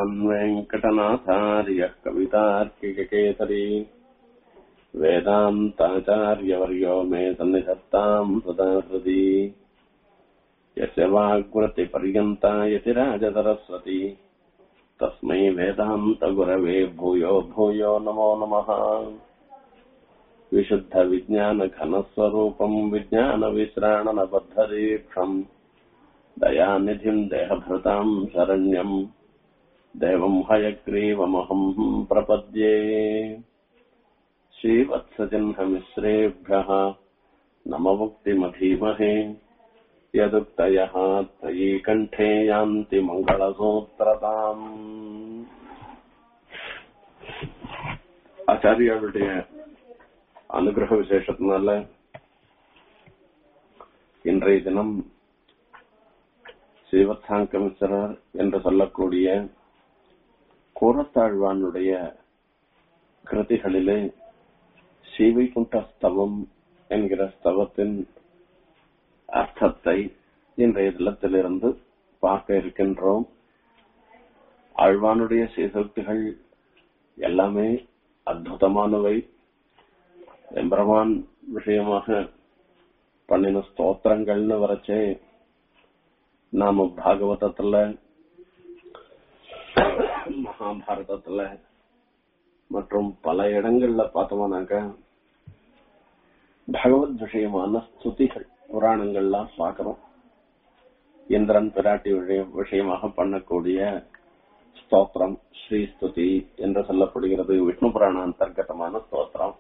श्रीमान् वेङ्कटनाथार्यः कवितार्किककेसरी वेदान्ताचार्यवर्यो मे सन्निधत्ताम् सदा हृदि यस्य वाग्वृत्तिपर्यन्ता यतिराजसरस्वती तस्मै वेदान्तगुरवे भूयो भूयो नमो नमः विशुद्धविज्ञानघनस्वरूपम् विज्ञानविश्राणनबद्धदीक्षम् दयानिधिम् देहभृताम् शरण्यम् देवम् हयग्रीवमहम् प्रपद्ये श्रीवत्सचिह्नमिश्रेभ्यः नममुक्तिमधीमहे यदुक्तयः त्वयि कण्ठे यान्ति மங்களசூத்திரதாம் ஆச்சாரியாளுடைய அனுகிரக விசேஷத்தினால இன்றைய தினம் ஸ்ரீவத்சாங்கமிஸ்வரர் என்று சொல்லக்கூடிய கூரத்தாழ்வானுடைய கிருதிகளிலே ஸ்ரீவைகுண்ட ஸ்தவம் என்கிற ஸ்தவத்தின் அர்த்தத்தை இன்றைய தினத்திலிருந்து பார்க்க இருக்கின்றோம் ஆழ்வானுடைய சீசக்திகள் எல்லாமே அற்புதமானவை எம்பெருமான் விஷயமாக பண்ணின ஸ்தோத்திரங்கள்னு வரைச்சே நாம பாகவதத்துல மகாபாரதத்துல மற்றும் பல இடங்கள்ல பார்த்தோம்னாக்க பகவத் விஷயமான ஸ்துதிகள் புராணங்கள்லாம் பார்க்கிறோம் இந்திரன் பிராட்டி விஷயம் விஷயமாக பண்ணக்கூடிய ஸ்தோத்திரம் ஸ்ரீ ஸ்துதி என்று சொல்லப்படுகிறது விஷ்ணு புராண அந்தர்கதமான ஸ்தோத்திரம்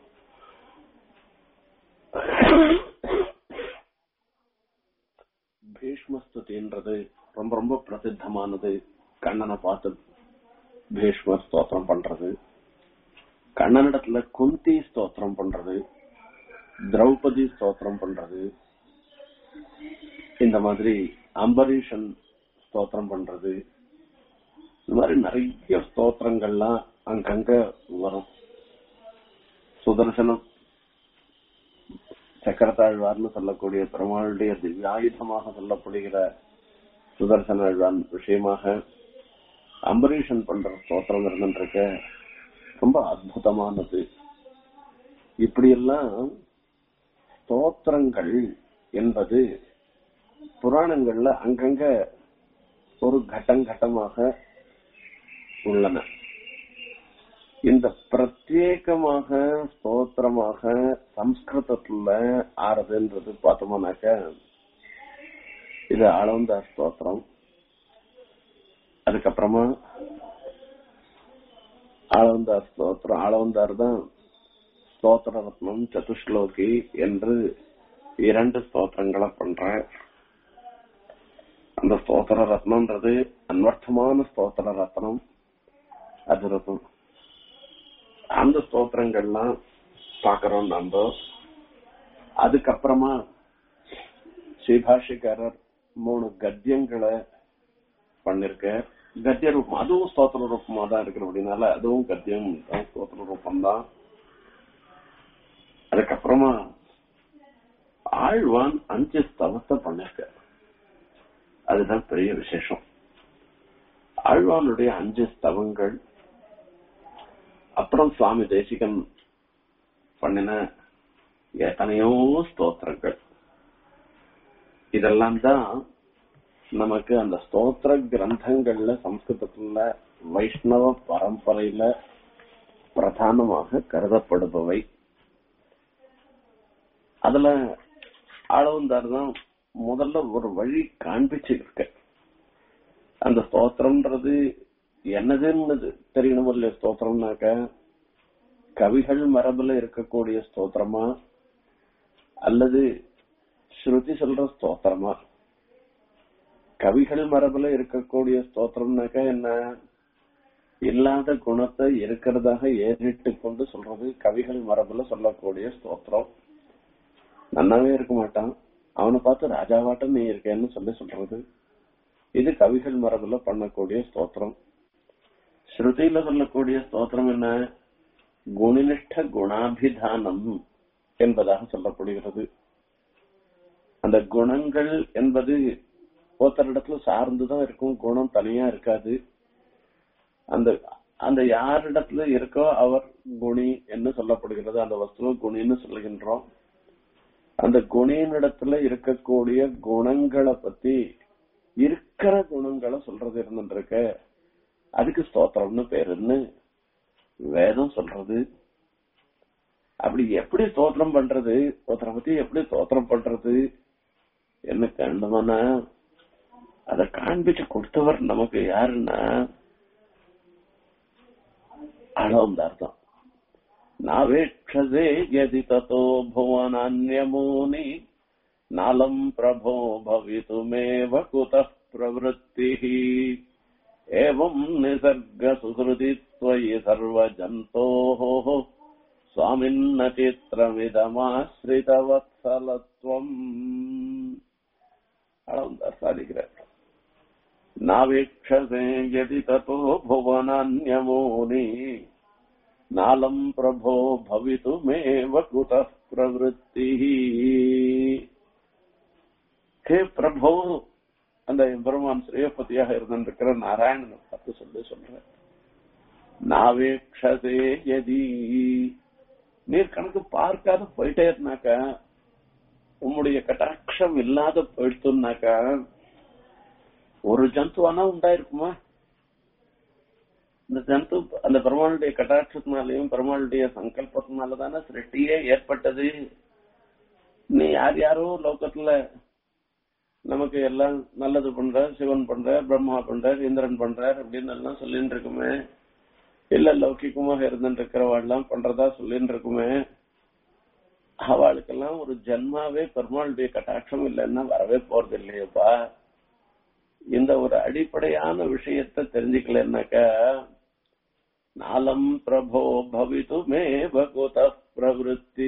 பீஷ்மஸ்துதின்றது ரொம்ப ரொம்ப பிரசித்தமானது கண்ணனை பார்த்து பீஷ்ம ஸ்தோத்திரம் பண்றது கண்ணனிடத்துல குந்தி ஸ்தோத்திரம் பண்றது திரௌபதி ஸ்தோத்திரம் பண்றது இந்த மாதிரி அம்பரீஷன் ஸ்தோத்திரம் பண்றது இந்த மாதிரி நிறைய ஸ்தோத்திரங்கள்லாம் அங்கங்க வரும் சுதர்சனம் சக்கரத்தாழ்வார்னு சொல்லக்கூடிய பெருமாளுடைய திவ்யாயுதமாக சொல்லப்படுகிற சுதர்சன ஆழ்வான் விஷயமாக அம்பரீஷன் பண்ற ஸ்தோத்திரம் இருந்துருக்க ரொம்ப அற்புதமானது இப்படியெல்லாம் ஸ்தோத்திரங்கள் என்பது புராணங்கள்ல அங்கங்க ஒரு கட்டம் கட்டமாக உள்ளன இந்த பிரத்யேகமாக ஸ்தோத்திரமாக சம்ஸ்கிருதத்துல ஆறுதுன்றது பார்த்தோம்னாக்க இது ஆளவந்தார் ஸ்தோத்திரம் அதுக்கப்புறமா ஆளவந்தார் ஸ்தோத்திரம் ஆளவந்தார் தான் ஸ்தோத்திர ரத்னம் சதுஷ்லோகி என்று இரண்டு ஸ்தோத்திரங்களை பண்ற அந்த ஸ்தோத்திர ரத்னம்ன்றது அன்வர்த்தமான ஸ்தோத்திர ரத்னம் அது இருக்கும் அந்த ஸ்தோத்திரங்கள்லாம் பாக்குறோம் நம்ம அதுக்கப்புறமா ஸ்ரீபாஷிக்காரர் மூணு கத்தியங்களை பண்ணிருக்க கத்திய ரூபம் அதுவும் ஸ்தோத்திர ரூபமா தான் இருக்கிற அப்படின்னால அதுவும் கத்தியம் தான் ஸ்தோத்திர ரூபம் தான் அதுக்கப்புறமா ஆழ்வான் அஞ்சு ஸ்தவத்தை பண்ணிருக்க அதுதான் பெரிய விசேஷம் ஆழ்வானுடைய அஞ்சு ஸ்தவங்கள் அப்புறம் சுவாமி தேசிகன் பண்ணின எத்தனையோ ஸ்தோத்திரங்கள் இதெல்லாம் தான் நமக்கு அந்த ஸ்தோத்திர கிரந்தங்கள்ல சம்ஸ்கிருதத்துல வைஷ்ணவ பரம்பரையில பிரதானமாக கருதப்படுபவை அதுல ஆளவந்தார் தான் முதல்ல ஒரு வழி காண்பிச்சு இருக்க அந்த ஸ்தோத்திரம்ன்றது என்னதுன்னு தெரியணும் இல்லையா ஸ்தோத்திரம்னாக்க கவிகள் மரபுல இருக்கக்கூடிய ஸ்தோத்திரமா அல்லது ஸ்ருதி சொல்ற ஸ்தோத்திரமா கவிகள் மரபுல இருக்கக்கூடிய ஸ்தோத்திரம்னாக்க என்ன இல்லாத குணத்தை இருக்கிறதாக ஏறிட்டு கொண்டு சொல்றது கவிகள் மரபுல சொல்லக்கூடிய ஸ்தோத்திரம் நன்னாவே இருக்க மாட்டான் அவனை பார்த்து ராஜாவாட்டம் நீ இருக்கேன்னு சொல்லி சொல்றது இது கவிகள் மரபுல பண்ணக்கூடிய ஸ்தோத்திரம் ஸ்ருதியில சொல்லக்கூடிய ஸ்தோத்திரம் என்ன குணினிஷ்ட குணாபிதானம் என்பதாக சொல்லப்படுகிறது அந்த குணங்கள் என்பது ஒருத்தர் இடத்துல சார்ந்துதான் இருக்கும் குணம் தனியா இருக்காது அந்த அந்த யாரிடத்துல இருக்கோ அவர் குணி என்று சொல்லப்படுகிறது அந்த வஸ்துவ குணின்னு சொல்லுகின்றோம் அந்த குணியினிடத்துல இருக்கக்கூடிய குணங்களை பத்தி இருக்கிற குணங்களை சொல்றது இருந்துருக்க அதுக்கு ஸ்தோத்திரம்னு பேருன்னு வேதம் சொல்றது அப்படி எப்படி ஸ்தோத்திரம் பண்றது ஒருத்தரை பத்தி எப்படி ஸ்தோத்திரம் பண்றது என்ன கண்டமான அதை காண்பிச்சு கொடுத்தவர் நமக்கு யாருன்னா அளவந்தார்தான் नावेक्षसे यदि ततो भुवनान्यमूनि नालम् प्रभो भवितुमेव कुतः प्रवृत्तिः एवम् निसर्गसुहृदि त्वयि सर्वजन्तोः स्वामिन्न चित्रमिदमाश्रितवत्सलत्वम् அளவந்தார் சாதிக்கிறார் नावेक्षसे यदि ततो भुवनान्यमूनि நாலம் பிரபோ பவித்துமேவ குத பிரவருத்தி ஹே பிரபோ அந்த பெருமான் ஸ்ரீயபதியாக இருந்திருக்கிற நாராயணனை பார்த்து சொல்லி சொல்ற நாவேக்ஷதே எதி நீர் கணக்கு பார்க்காத போயிட்டே இருந்தாக்கா உம்முடைய கட்டாட்சம் இல்லாத போயிடுத்துனாக்கா ஒரு ஜந்துவானா உண்டாயிருக்குமா இந்த ஜந்து அந்த பெருமாளுடைய கட்டாட்சத்தினாலையும் பெருமாளுடைய சங்கல்பத்தினால தானே சிருஷ்டியே ஏற்பட்டது நீ யார் யாரோ லோகத்துல நமக்கு எல்லாம் நல்லது பண்ற சிவன் பண்ற பிரம்மா பண்றார் இந்திரன் பண்றார் அப்படின்னு எல்லாம் சொல்லிட்டு இருக்குமே இல்ல லௌகிகமாக இருந்துட்டு இருக்கிறவாள்லாம் பண்றதா சொல்லிட்டு இருக்குமே அவளுக்கெல்லாம் ஒரு ஜென்மாவே பெருமாளுடைய கட்டாட்சம் இல்லைன்னா வரவே போறது இல்லையப்பா இந்த ஒரு அடிப்படையான விஷயத்தை தெரிஞ்சுக்கலன்னாக்கா நாலம் பிரபோ பவிதுமே பகுத பிரவருத்தி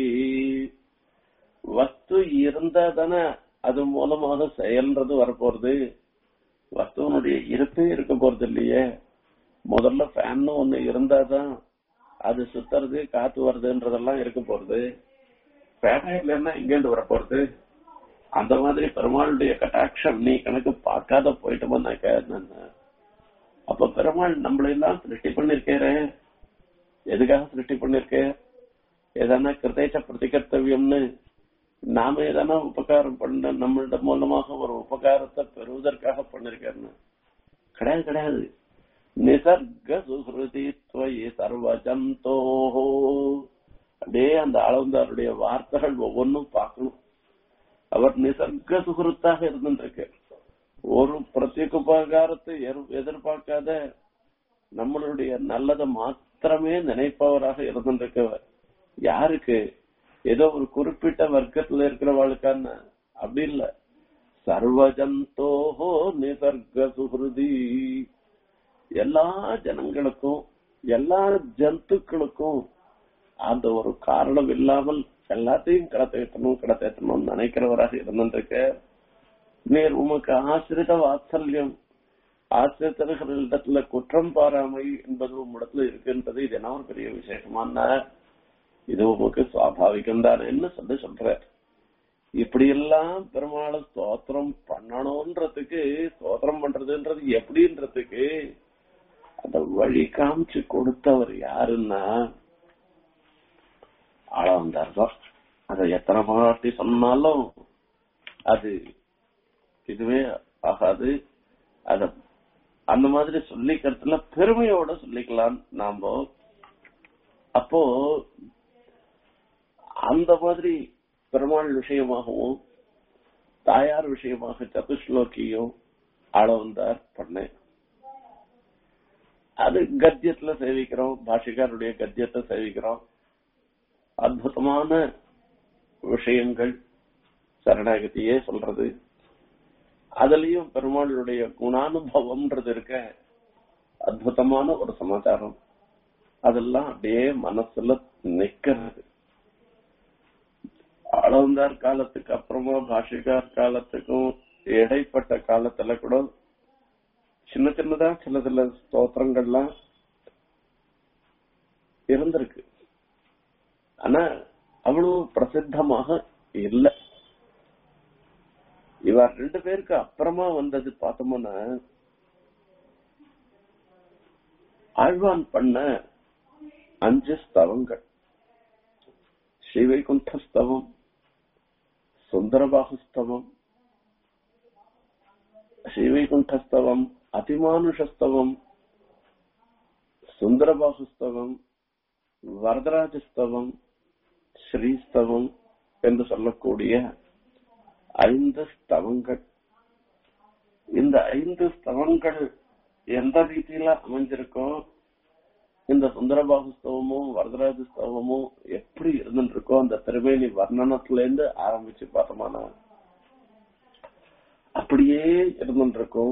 வஸ்து இருந்தா தானே அது மூலமாக செயல்ன்றது வரப்போறது வஸ்துவனுடைய இருப்பே இருக்க போறது இல்லையே முதல்ல ஃபேன் ஒண்ணு இருந்தாதான் அது சுத்துறது காத்து வருதுன்றதெல்லாம் இருக்க போறது ஃபேனா இல்லைன்னா இங்கேருந்து வரப்போறது அந்த மாதிரி பெருமாளுடைய கட்டாட்சம் நீ கணக்கு பார்க்காத போயிட்டோம்னாக்க என்னன்னா அப்ப பெருமாள் நம்மள எல்லாம் சிருஷ்டி பண்ணிருக்காரு எதுக்காக சிருஷ்டி பண்ணிருக்க எதனா கிருதேச்ச பிரதிகர்த்தவியம்னு நாம எதனா உபகாரம் பண்ண நம்மளோட மூலமாக ஒரு உபகாரத்தை பெறுவதற்காக பண்ணிருக்காருன்னு கிடையாது கிடையாது நிசர்க சுகிருதி துவயி சர்வஜந்தோஹோ அப்படியே அந்த அளவந்தாருடைய வார்த்தைகள் ஒவ்வொன்றும் பார்க்கணும் அவர் நிசர்க சுகிருத்தாக இருந்துருக்கு ஒரு பிரத்யேக உபகாரத்தை எதிர்பார்க்காத நம்மளுடைய நல்லதை மாத்திரமே நினைப்பவராக இருந்திருக்கவர் யாருக்கு ஏதோ ஒரு குறிப்பிட்ட வர்க்கத்துல இருக்கிறவாளுக்கான அப்படி இல்ல சர்வஜந்தோஹோ நிசர்க சுகிருதி எல்லா ஜனங்களுக்கும் எல்லா ஜந்துக்களுக்கும் அந்த ஒரு காரணம் இல்லாமல் எல்லாத்தையும் கடத்தேற்றணும் கடத்தேற்றணும்னு நினைக்கிறவராக இருந்திருக்க நீர் உமக்கு ஆசிரித வாத்சல்யம் ஆசிரியர்களிடத்துல குற்றம் பாராமை என்பது உம்மிடத்துல இருக்குன்றது இது என்ன ஒரு பெரிய விசேஷமான இது உமக்கு சுவாபாவிகம் தானேன்னு சொல்லி சொல்ற இப்படி எல்லாம் பெருமாளை ஸ்தோத்திரம் பண்ணணும்ன்றதுக்கு ஸ்தோத்திரம் பண்றதுன்றது எப்படின்றதுக்கு அந்த வழி காமிச்சு கொடுத்தவர் யாருன்னா ஆளவந்தார் தான் அதை எத்தனை வாட்டி சொன்னாலும் அது இதுவே ஆகாது அத அந்த மாதிரி சொல்லிக்கிறதுல பெருமையோட சொல்லிக்கலாம் நாம அப்போ அந்த மாதிரி பெருமாள் விஷயமாகவும் தாயார் விஷயமாக சதுஸ்லோக்கியும் ஆளவந்தார் பண்ணேன் அது கத்தியத்துல சேவிக்கிறோம் பாஷிகாருடைய கத்தியத்தை சேவிக்கிறோம் அற்புதமான விஷயங்கள் சரணாகதியே சொல்றது அதுலயும் பெருமாளுடைய குணானுபவம்ன்றது இருக்க அற்புதமான ஒரு சமாச்சாரம் அதெல்லாம் அப்படியே மனசுல நிக்கிறது அளந்தார் காலத்துக்கு அப்புறமா பாஷிகார் காலத்துக்கும் இடைப்பட்ட காலத்துல கூட சின்ன சின்னதா சில சில ஸ்தோத்திரங்கள்லாம் இருந்திருக்கு ஆனா அவ்வளவு பிரசித்தமாக இல்லை இவர் ரெண்டு பேருக்கு அப்புறமா வந்தது பார்த்தோம்னா ஆழ்வான் பண்ண அஞ்சு ஸ்தவங்கள் ஸ்ரீவைகுண்டஸ்தவம் சுந்தரபாகுஸ்தவம் ஸ்ரீவைகுண்டஸ்தவம் அதிமானுஷஸ்தவம் சுந்தரபாகுஸ்தவம் வரதராஜஸ்தவம் ஸ்ரீஸ்தவம் என்று சொல்லக்கூடிய ஐந்து ஸ்தவங்கள் இந்த ஐந்து ஸ்தவங்கள் எந்த ரீதியில அமைஞ்சிருக்கோ இந்த சுந்தரபாகு ஸ்தவமும் வரதராஜ ஸ்தவமும் எப்படி இருந்துருக்கோ அந்த திருமேனி வர்ணனத்துல இருந்து ஆரம்பிச்சு பார்த்தோம்னா அப்படியே இருந்துருக்கும்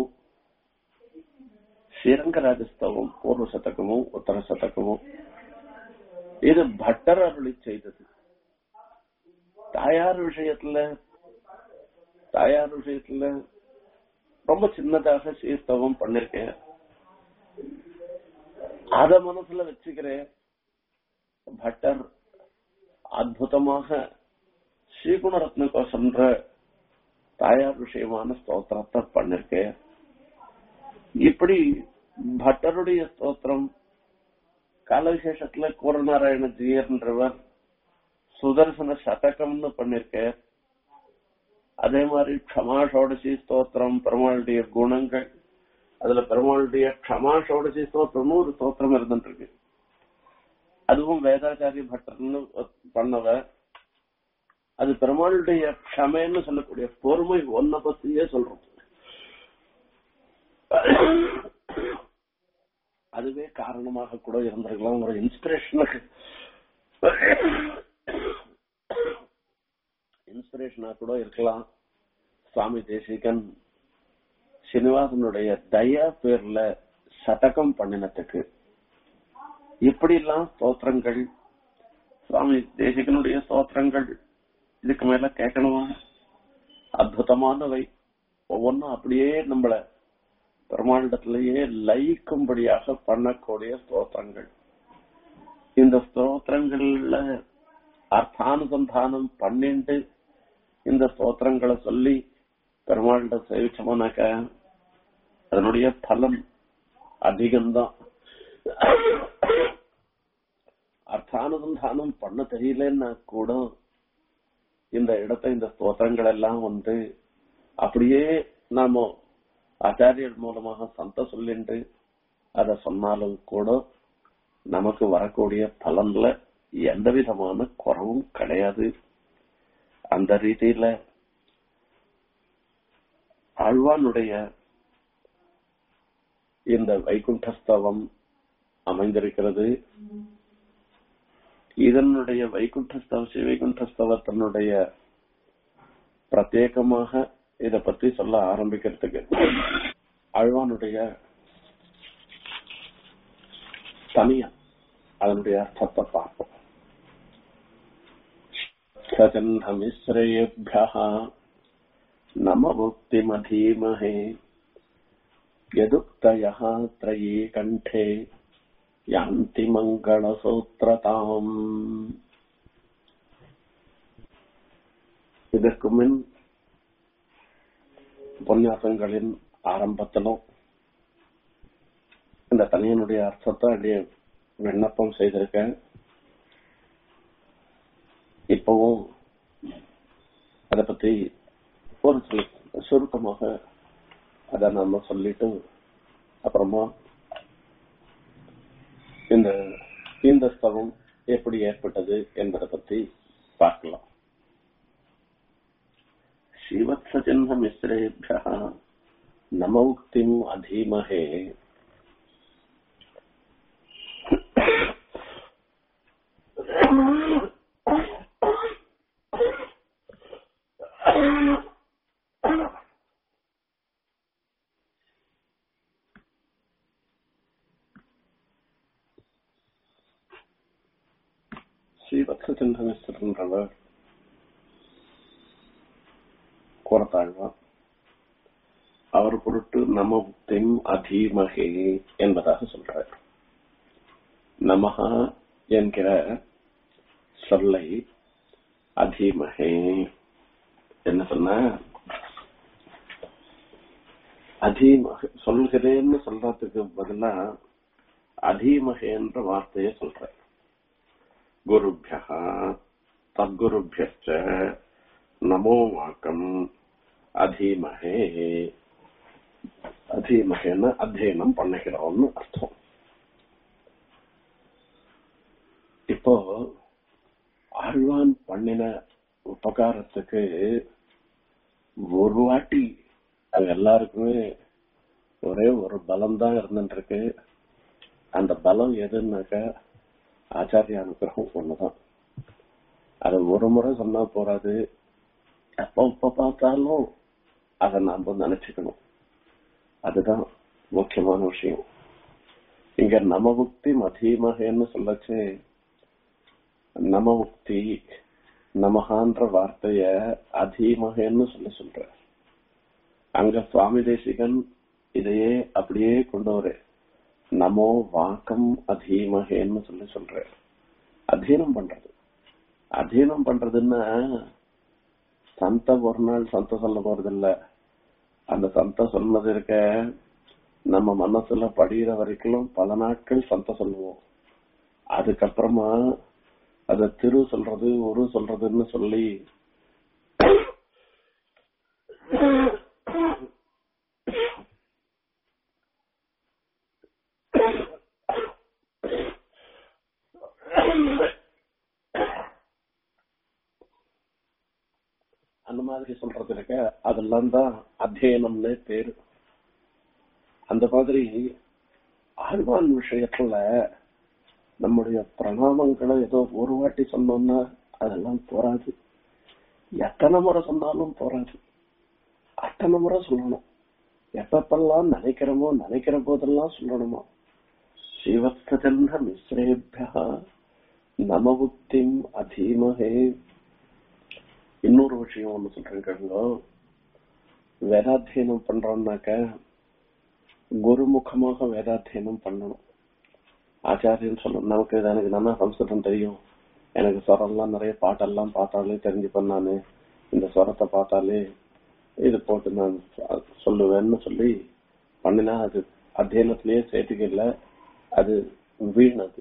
ஸ்ரீரங்கராஜஸ்தவம் பூர்வ சதகமும் உத்தர சதகமும் இது பட்டர் அருளி செய்தது தாயார் விஷயத்துல தாயார் விஷயத்துல ரொம்ப சின்னதாக சீர்த்தவம் பண்ணிருக்கேன் அத மனசுல வச்சுக்கிறேன் பட்டர் அற்புதமாக ஸ்ரீகுணரத்ன கோசம்ன்ற தாயார் விஷயமான ஸ்தோத்திரத்தை பண்ணிருக்கேன் இப்படி பட்டருடைய ஸ்தோத்திரம் காலவிசேஷத்துல கூரநாராயண ஜீயர்ன்றவர் சுதர்சன சதகம்னு பண்ணிருக்கேன் அதே மாதிரி க்ஷமா ஷோடசி ஸ்தோத்திரம் பெருமாளுடைய குணங்கள் அதுல பெருமாளுடைய க்ஷமா ஷோடசி ஸ்தோத்திரம்னு ஒரு ஸ்தோத்திரம் இருந்துட்டு இருக்கு அதுவும் வேதாச்சாரிய பட்டர்னு பண்ணவ அது பெருமாளுடைய க்ஷமைன்னு சொல்லக்கூடிய பொறுமை ஒன்ன பத்தியே சொல்றோம் அதுவே காரணமாக கூட இருந்திருக்கலாம் ஒரு இன்ஸ்பிரேஷனுக்கு இன்ஸ்பிரேஷனா கூட இருக்கலாம் சுவாமி தேசிகன் சீனிவாசனுடைய தயா பேர்ல சதகம் பண்ணினத்துக்கு இப்படி எல்லாம் ஸ்தோத்திரங்கள் சுவாமி தேசிகனுடைய ஸ்தோத்திரங்கள் இதுக்கு மேல கேட்கணுமா அற்புதமானவை ஒவ்வொன்றும் அப்படியே நம்மள பெருமாண்டத்திலேயே லயிக்கும்படியாக பண்ணக்கூடிய ஸ்தோத்திரங்கள் இந்த ஸ்தோத்திரங்கள்ல அர்த்தானுசந்தானம் பண்ணிட்டு இந்த ஸ்தோத்திரங்களை சொல்லி பெருமாள்கிட்ட சேவிச்சோம்னாக்க அதனுடைய பலம் அதிகம்தான் அர்த்தானுசந்தானம் பண்ண தெரியலன்னா கூட இந்த இடத்த இந்த ஸ்தோத்திரங்கள் எல்லாம் வந்து அப்படியே நாம ஆச்சாரியர் மூலமாக சந்த சொல்லிட்டு அத சொன்னாலும் கூட நமக்கு வரக்கூடிய பலன்ல எந்த விதமான குறவும் கிடையாது அந்த ரீதியில ஆழ்வானுடைய இந்த வைகுண்டஸ்தவம் அமைந்திருக்கிறது இதனுடைய வைகுண்டஸ்தவ ஸ்ரீவைகுண்டஸ்தவத்தினுடைய பிரத்யேகமாக இத பத்தி சொல்ல ஆரம்பிக்கிறதுக்கு ஆழ்வானுடைய தனியா அதனுடைய அர்த்தத்தை பார்ப்போம் सजह्नमिश्रेभ्यः नम मुक्तिमधीमहे यदुक्तयः त्रयी कण्ठे यान्ति மங்களசூத்திரதாம் இதற்கு முன் உபன்யாசங்களின் ஆரம்பத்திலும் இந்த தனியனுடைய அர்த்தத்தை அப்படியே விண்ணப்பம் செய்திருக்கேன் இப்பவும் அத பத்தி ஒரு சில சுருக்கமாக அத நாம சொல்லிட்டு அப்புறமா இந்த இந்த ஸ்தவம் எப்படி ஏற்பட்டது என்பதை பத்தி பார்க்கலாம் ஸ்ரீவத்சஜன்ம மிஸ்ரேபிய நம உக்திம் அதீமகே ஸ்ரீவத்சச்சந்திரமிஸ்வரன்றவர் கோரத்தாழ்வா அவர் பொருட்டு நம முக்திம் அதீமகே என்பதாக சொல்றார் நமஹா என்கிற சொல்லை அதீமகே என்ன சொன்ன அதீமக சொல்கிறேன்னு சொல்றதுக்கு பதிலா அதீமகேன்ற வார்த்தையை சொல்ற குருபியா தத்குருபியச்ச நமோ வாக்கம் அதீமகே அதீமகேன்னு அத்தியனம் பண்ணுகிறோம்னு அர்த்தம் இப்போ ஆழ்வான் பண்ணின உபகாரத்துக்கு ஒரு வாட்டி அது எல்லாருக்குமே ஒரே ஒரு பலம் தான் இருந்துட்டு இருக்கு அந்த பலம் எதுன்னாக்கா ஆச்சாரிய அனுகிரகம் ஒண்ணுதான் அது ஒரு முறை சொன்னா போறாது எப்ப எப்ப பார்த்தாலும் அதை நாம நினைச்சுக்கணும் அதுதான் முக்கியமான விஷயம் இங்க நமமுக்தி மதீமகன்னு சொல்லச்சு நமமுக்தி நமகான்ற வார்த்தைய அதீமகன்னு சொல்லி சொல்ற அங்க சுவாமி தேசிகன் இதையே அப்படியே கொண்டு வர நமோ வாக்கம் அதீமகேன்னு சொல்லி சொல்ற அധീனம் பண்றது அധീனம் பண்றதுன்னா சந்த ஒரு நாள் சந்த சொல்ல போறது இல்ல அந்த சந்த சொன்னது இருக்க நம்ம மனசுல படிகிற வரைக்கும் பல நாட்கள் சந்த சொல்லுவோம் அதுக்கப்புறமா அத திரு சொல்றது ஒரு சொல்றதுன்னு சொல்லி அந்த மாதிரி சொல்றது இருக்க அதெல்லாம் தான் அத்தியனம்னு பேரு அந்த மாதிரி ஆழ்வான் விஷயத்துல நம்முடைய பிரணாமங்களை ஏதோ ஒரு வாட்டி சொன்னோம்னா அதெல்லாம் போராது எத்தனை முறை சொன்னாலும் போராது அத்தனை முறை சொல்லணும் எப்பப்பெல்லாம் நினைக்கிறோமோ நினைக்கிற போதெல்லாம் சொல்லணுமோ சிவஸ்தன்ன மிஸ்ரேபியா நமபுக்திம் அதீமகே இன்னொரு விஷயம் ஒண்ணு சொல்றேன் கேளுங்க வேதாத்தியனம் பண்றோம்னாக்க குருமுகமாக வேதாத்தியனம் பண்ணணும் ஆச்சாரியன் சொல்லணும் நமக்கு இது எனக்கு நல்லா சம்ஸ்கிருதம் தெரியும் எனக்கு ஸ்வரம்லாம் நிறைய பாட்டெல்லாம் பார்த்தாலே தெரிஞ்சுப்பேன் நானு இந்த ஸ்வரத்தை பார்த்தாலே இது போட்டு நான் சொல்லுவேன்னு சொல்லி பண்ணினா அது அத்தியனத்திலேயே சேர்த்துக்கல அது வீண் அது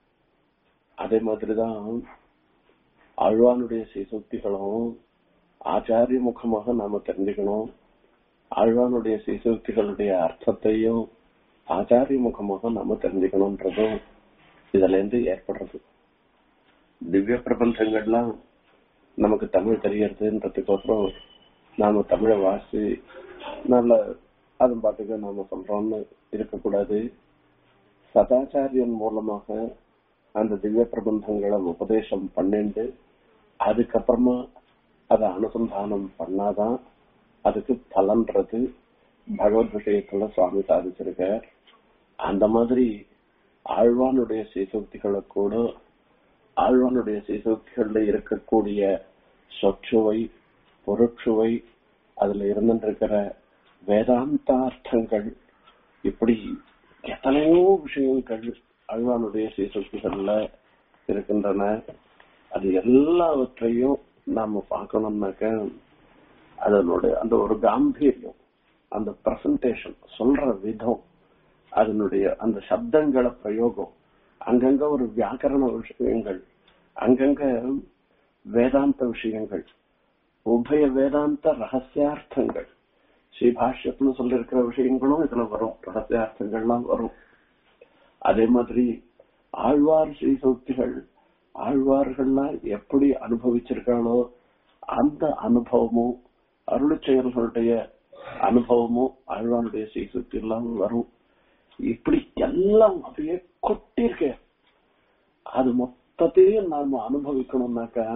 அதே மாதிரிதான் ஆழ்வானுடைய சீசுக்திகளும் ஆச்சாரிய முகமாக நாம தெரிஞ்சுக்கணும் ஆழ்வானுடைய சீசுக்திகளுடைய அர்த்தத்தையும் ஆச்சாரிய முகமாக நாம தெரிஞ்சுக்கணும்ன்றதும் இதுல இருந்து ஏற்படுறது திவ்ய பிரபந்தங்கள்லாம் நமக்கு தமிழ் தெரியறதுன்றதுக்கோசரம் நாம தமிழை வாசி நல்ல அதன் பாட்டுக்கு நாம சொல்றோம்னு இருக்கக்கூடாது சதாச்சாரியன் மூலமாக அந்த திவ்ய பிரபந்தங்களை உபதேசம் பண்ணிண்டு அதுக்கப்புறமா அதை அனுசந்தானம் பண்ணாதான் அதுக்கு பலன்றது பகவத் விஷயத்துல சுவாமி சாதிச்சிருக்கார் அந்த மாதிரி ஆழ்வானுடைய சீசோக்திகளை கூட ஆழ்வானுடைய சீசோக்திகள்ல இருக்கக்கூடிய சொச்சுவை பொருட்சுவை அதுல இருந்துருக்கிற வேதாந்தார்த்தங்கள் இப்படி எத்தனையோ விஷயங்கள் அழ்வானுடைய சீசக்திகள்ல இருக்கின்றன அது எல்லாவற்றையும் நாம பார்க்கணும்னாக்க அதனுடைய அந்த ஒரு காம்பீரியம் அந்த பிரசன்டேஷன் சொல்ற விதம் அதனுடைய அந்த சப்தங்கள பிரயோகம் அங்கங்க ஒரு வியாக்கரண விஷயங்கள் அங்கங்க வேதாந்த விஷயங்கள் உபய வேதாந்த ரகசியார்த்தங்கள் ஸ்ரீபாஷ்யத்துல சொல்லிருக்கிற விஷயங்களும் இதுல வரும் ரகசியார்த்தங்கள்லாம் வரும் அதே மாதிரி ஆழ்வார் ஸ்ரீசூக்திகள் ஆழ்வார்கள்லாம் எப்படி அனுபவிச்சிருக்காளோ அந்த அனுபவமும் அருள் செயல்களுடைய அனுபவமும் ஆழ்வாருடைய ஸ்ரீசூக்தி எல்லாம் வரும் இப்படி எல்லாம் அப்படியே கொட்டிருக்க அது மொத்தத்தையும் நாம அனுபவிக்கணும்னாக்கா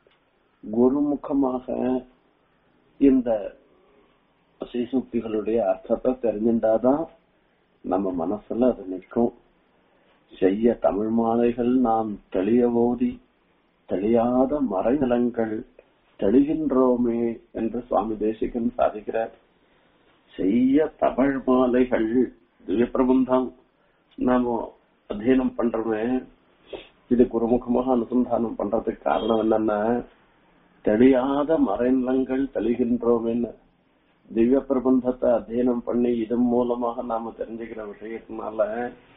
குருமுகமாக இந்த ஸ்ரீசூக்திகளுடைய அர்த்தத்தை தெரிஞ்சின்றாதான் நம்ம மனசுல அது நிற்கும் செய்ய தமிழ் மாலைகள் நாம் தெளிய ஓதி தெளியாத மறைநிலங்கள் தெளிகின்றோமே என்று சுவாமி தேசிகன் சாதிக்கிறார் செய்ய தமிழ் மாலைகள் திவ்ய பிரபந்தம் நாம அத்தியனம் பண்றோமே இது குருமுகமாக அனுசந்தானம் பண்றதுக்கு காரணம் என்னன்னா தெளியாத மறைநிலங்கள் தெளிகின்றோமேன்னு திவ்ய பிரபந்தத்தை அத்தியனம் பண்ணி இதன் மூலமாக நாம தெரிஞ்சுக்கிற விஷயத்தினால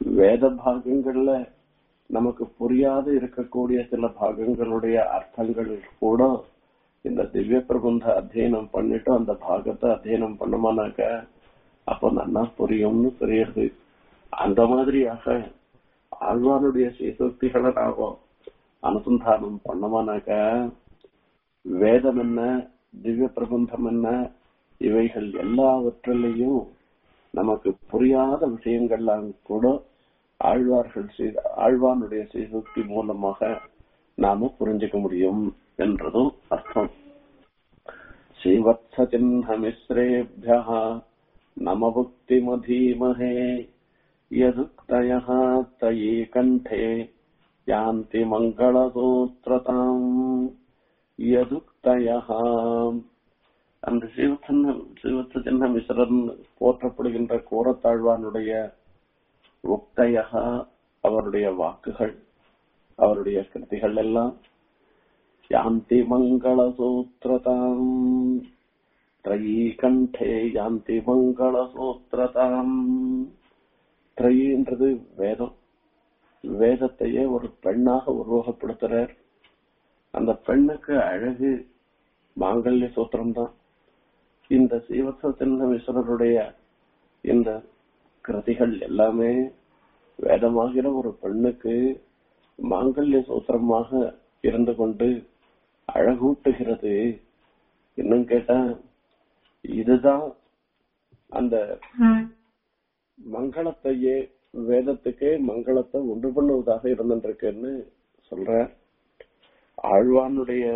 வேத பாகங்கள்ல நமக்கு புரியாத இருக்கக்கூடிய சில பாகங்களுடைய அர்த்தங்கள் கூட இந்த திவ்ய பிரபந்த அத்தியனம் பண்ணிட்டு அந்த பாகத்தை அத்தியனம் பண்ணோமானாக்க அப்ப நல்லா புரியும்னு தெரியுது அந்த மாதிரியாக ஆழ்வானுடைய சீசக்திகளை நாம அனுசந்தானம் பண்ணோமானாக்க வேதம் என்ன திவ்ய பிரபந்தம் என்ன இவைகள் எல்லாவற்றிலையும் நமக்கு புரியாத விஷயங்கள்லாம் கூட ஆழ்வார்கள் செய்த ஆழ்வானுடைய சீசுக்தி மூலமாக நாம புரிஞ்சுக்க முடியும் என்றதும் அர்த்தம் ஸ்ரீவத்ஸ சின்ன மிஸ்ரேபிய நம புக்திமதீமஹே யதுக்தய தயி கண்டே யாந்தி மங்களசூத்திரதாம் யதுக்தய அந்த சிவத்தன்ன சிவத்த சின்ன மிஸ்ரன் போற்றப்படுகின்ற கோரத்தாழ்வானுடைய உக்தயகா அவருடைய வாக்குகள் அவருடைய கிருதிகள் எல்லாம் யாந்தி மங்கள சூத்திரதாம் திரையீகண்டே யாந்தி மங்கள சூத்திரதாம் திரையின்றது வேதம் வேதத்தையே ஒரு பெண்ணாக உருவகப்படுத்துறார் அந்த பெண்ணுக்கு அழகு மாங்கல்ய சூத்திரம் தான் இந்த சீவசத்தின்ன இந்த கிருதிகள் எல்லாமே வேதமாகிற ஒரு பெண்ணுக்கு மாங்கல்ய சூத்திரமாக இருந்து கொண்டு அழகூட்டுகிறது இன்னும் கேட்டா இதுதான் அந்த மங்களத்தையே வேதத்துக்கே மங்களத்தை உண்டு பண்ணுவதாக இருந்திருக்குன்னு சொல்ற ஆழ்வானுடைய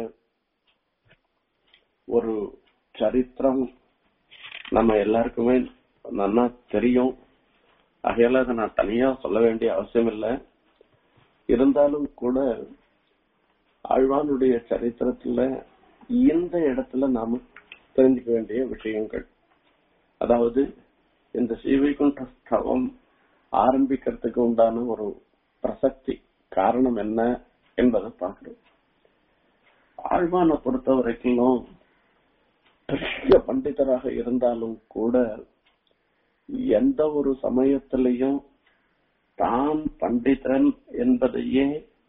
ஒரு சரித்திரம் நம்ம எல்லாருக்குமே நல்லா தெரியும் ஆகையால அதை நான் தனியா சொல்ல வேண்டிய அவசியம் இல்லை இருந்தாலும் கூட ஆழ்வானுடைய சரித்திரத்துல இந்த இடத்துல நாம தெரிஞ்சுக்க வேண்டிய விஷயங்கள் அதாவது இந்த ஸ்ரீவைகுண்ட ஸ்தவம் ஆரம்பிக்கிறதுக்கு உண்டான ஒரு பிரசக்தி காரணம் என்ன என்பதை பார்க்கிறோம் ஆழ்வானை பொறுத்த வரைக்கும் பெரிய பண்டிதராக இருந்தாலும் கூட எந்த ஒரு சமயத்திலையும் தான் பண்டிதன் என்பதையே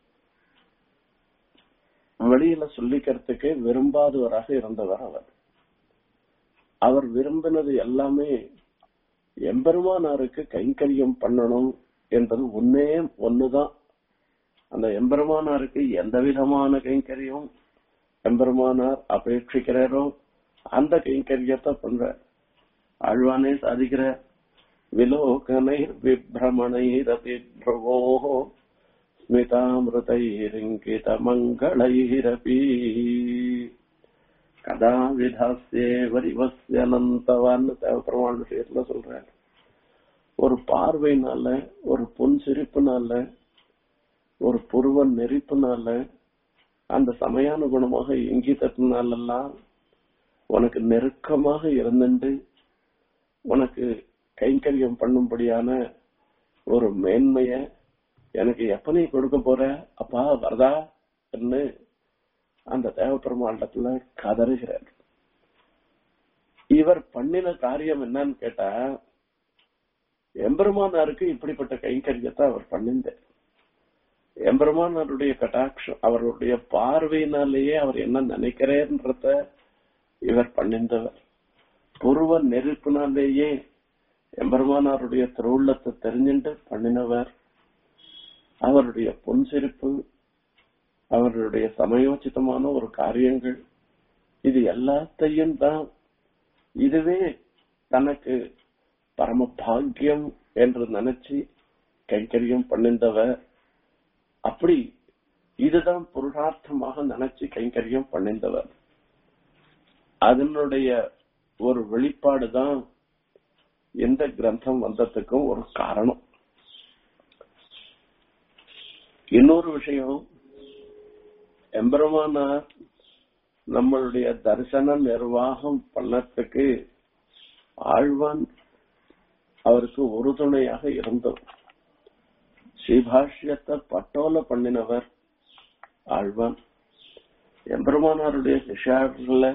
வெளியில சொல்லிக்கிறதுக்கு விரும்பாதவராக இருந்தவர் அவர் அவர் விரும்பினது எல்லாமே எம்பெருமானாருக்கு கைங்கரியம் பண்ணணும் என்பது ஒன்னே ஒண்ணுதான் அந்த எம்பெருமானாருக்கு எந்த விதமான கைங்கரியம் எம்பெருமானார் அபேட்சிக்கிறாரோ அந்த கைங்கரியத்தை பண்ற ஆழ்வானே சாதிக்கிற விலோகனைர் விப்ரமணைரபி பிரவோ ஸ்மிதாமிருதைரிங்கித மங்களைரபி கதா விதாசியே வரிவசியனந்தவான்னு தேவப்பெருமாள் விஷயத்துல சொல்றார் ஒரு பார்வைனால ஒரு பொன் சிரிப்புனால ஒரு புருவ நெறிப்புனால அந்த சமயானுகுணமாக இங்கிதத்தினாலெல்லாம் உனக்கு நெருக்கமாக இருந்துட்டு உனக்கு கைங்கரியம் பண்ணும்படியான ஒரு மேன்மைய எனக்கு எப்ப நீ கொடுக்க போற அப்பா வரதா அந்த தேவப்பெருமாண்டத்துல கதறுகிறார் இவர் பண்ணின காரியம் என்னன்னு கேட்டா எம்பெருமானாருக்கு இப்படிப்பட்ட கைங்கரியத்தை அவர் பண்ணிந்தார் எம்பெருமானாருடைய கட்டாட்சம் அவருடைய பார்வையினாலேயே அவர் என்ன நினைக்கிறேன்றத இவர் பண்ணிந்தவர் புருவ நெருப்பினாலேயே எம்பெருமானாருடைய திருவுள்ளத்தை தெரிஞ்சுட்டு பண்ணினவர் அவருடைய பொன் சிரிப்பு அவருடைய சமயோச்சிதமான ஒரு காரியங்கள் இது எல்லாத்தையும் தான் இதுவே தனக்கு பரம பாக்கியம் என்று நினைச்சு கைங்கரியம் பண்ணிந்தவர் அப்படி இதுதான் புருஷார்த்தமாக நினைச்சு கைங்கரியம் பண்ணிந்தவர் அதனுடைய ஒரு வெளிப்பாடு தான் எந்த கிரந்தம் வந்ததுக்கும் ஒரு காரணம் இன்னொரு விஷயம் எம்பெருமானார் நம்மளுடைய தரிசன நிர்வாகம் பண்ணத்துக்கு ஆழ்வான் அவருக்கு உறுதுணையாக இருந்தவர் ஸ்ரீபாஷ்யத்தை பட்டோல பண்ணினவர் ஆழ்வான் எம்பெருமானாருடைய சிஷார்கள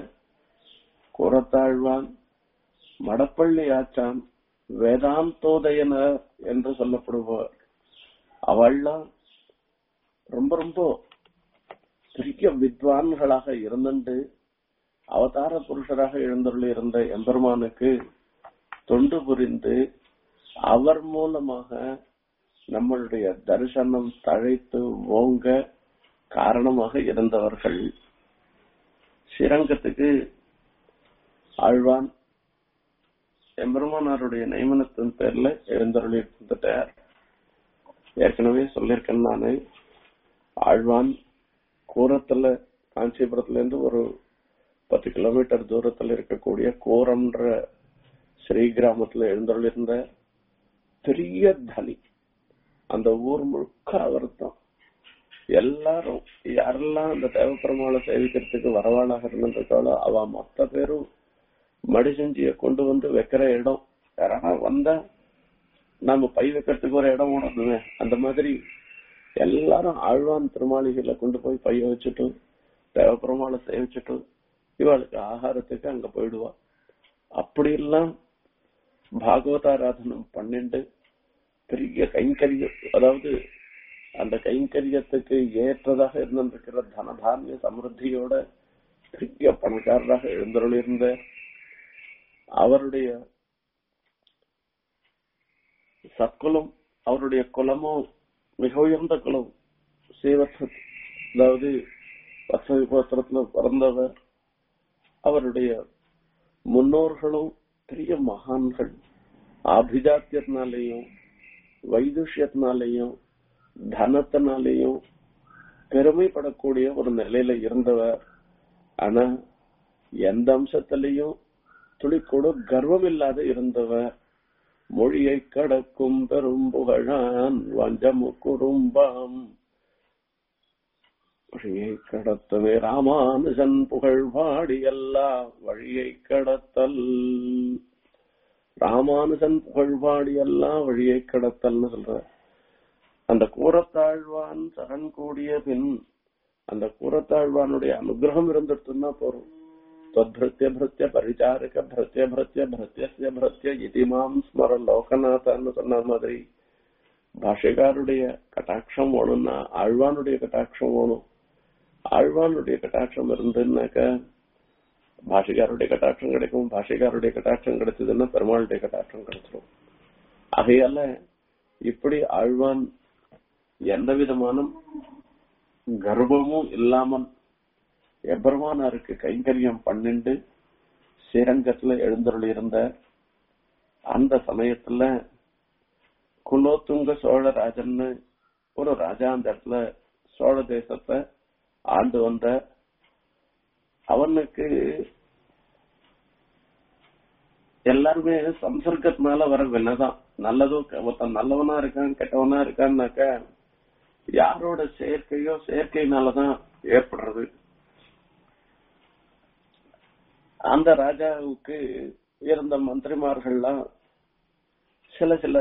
குரத்தாழ்வான் மடப்பள்ளி ஆச்சான் வேதாந்தோதயனர் என்று சொல்லப்படுபவர் அவள்லாம் ரொம்ப ரொம்ப பெரிய வித்வான்களாக இருந்துட்டு அவதார புருஷராக எழுந்துள்ள இருந்த எம்பெருமானுக்கு தொண்டு புரிந்து அவர் மூலமாக நம்மளுடைய தரிசனம் தழைத்து ஓங்க காரணமாக இருந்தவர்கள் ஸ்ரீரங்கத்துக்கு ஆழ்வான் எம்பெருமானாருடைய நியமனத்தின் பேர்ல எழுந்தருளி இருந்துட்டார் ஏற்கனவே சொல்லியிருக்கேன் நானு ஆழ்வான் கூரத்துல காஞ்சிபுரத்துல இருந்து ஒரு பத்து கிலோமீட்டர் தூரத்துல இருக்கக்கூடிய கூரம்ன்ற ஸ்ரீ கிராமத்துல எழுந்தருளிருந்த பெரிய தனி அந்த ஊர் முழுக்க அவர் தான் எல்லாரும் யாரெல்லாம் அந்த தேவப்பெருமாளை சேவிக்கிறதுக்கு வரவாளாக இருந்திருக்காளோ அவ மொத்த பேரும் மடிசெஞ்சிய கொண்டு வந்து வைக்கிற இடம் யாரானா வந்தா நாம பை வைக்கிறதுக்கு ஒரு இடம் உணர்ந்துமே அந்த மாதிரி எல்லாரும் ஆழ்வான் திருமாளிகளை கொண்டு போய் பைய வச்சுட்டு தேவப்பெருமாளை சேவிச்சுட்டு இவளுக்கு ஆகாரத்துக்கு அங்க போயிடுவா அப்படி எல்லாம் பாகவதாராதனம் பன்னெண்டு பெரிய கைங்கரியம் அதாவது அந்த கைங்கரியத்துக்கு ஏற்றதாக இருந்திருக்கிற தனதானிய சமிருத்தியோட பெரிய பணக்காரராக எழுந்தருளிருந்த அவருடைய சத்குலம் அவருடைய குலமும் மிக உயர்ந்த குலம் ஸ்ரீவத்ச அதாவது வத்ச கோத்திரத்துல பிறந்தவர் அவருடைய முன்னோர்களும் பெரிய மகான்கள் ஆபிஜாத்தியத்தினாலேயும் வைதுஷ்யத்தினாலேயும் தனத்தினாலேயும் பெருமைப்படக்கூடிய ஒரு நிலையில இருந்தவர் ஆனா எந்த அம்சத்திலையும் துளி கூட கர்வம் இல்லாத இருந்தவர் மொழியை கடக்கும் பெரும் புகழான் வஞ்சமு குறும்பாம் வழியை கடத்தவே ராமானுஜன் புகழ் பாடி எல்லா வழியை கடத்தல் ராமானுஜன் புகழ் பாடி எல்லா வழியை கடத்தல்னு சொல்ற அந்த கூரத்தாழ்வான் சரண் கூடிய பின் அந்த கூரத்தாழ்வானுடைய அனுகிரகம் இருந்துட்டுன்னா போறோம் त्वद्भृत्य भृत्य परिचारक भृत्य भृत्य भृत्यस्य भृत्य இதிமாம் ஸ்மர லோகநாதன்னு சொன்ன மாதிரி பாஷைக்காருடைய கட்டாட்சம் வேணும்னா ஆழ்வானுடைய கட்டாட்சம் வேணும் ஆழ்வானுடைய கட்டாட்சம் இருந்துன்னாக்க பாஷைக்காருடைய கட்டாட்சம் கிடைக்கும் பாஷைக்காருடைய கட்டாட்சம் கிடைச்சதுன்னா பெருமாளுடைய கட்டாட்சம் கிடைச்சிடும் ஆகையால இப்படி ஆழ்வான் எந்த விதமான கர்வமும் இல்லாமல் எபெருமானாருக்கு கைங்கரியம் பன்னெண்டு ஸ்ரீரங்கத்துல எழுந்தருள் இருந்த அந்த சமயத்துல குலோத்துங்க சோழராஜன்னு ஒரு ராஜா அந்த இடத்துல சோழ தேசத்தை ஆண்டு வந்த அவனுக்கு எல்லாருமே சம்சர்க்கத்தினால வர வினதான் நல்லதும் ஒருத்தன் நல்லவனா இருக்கான் கெட்டவனா இருக்கான்னாக்க யாரோட செயற்கையோ செயற்கையினாலதான் ஏற்படுறது அந்த ராஜாவுக்கு இருந்த மந்திரிமார்கள்லாம் சில சில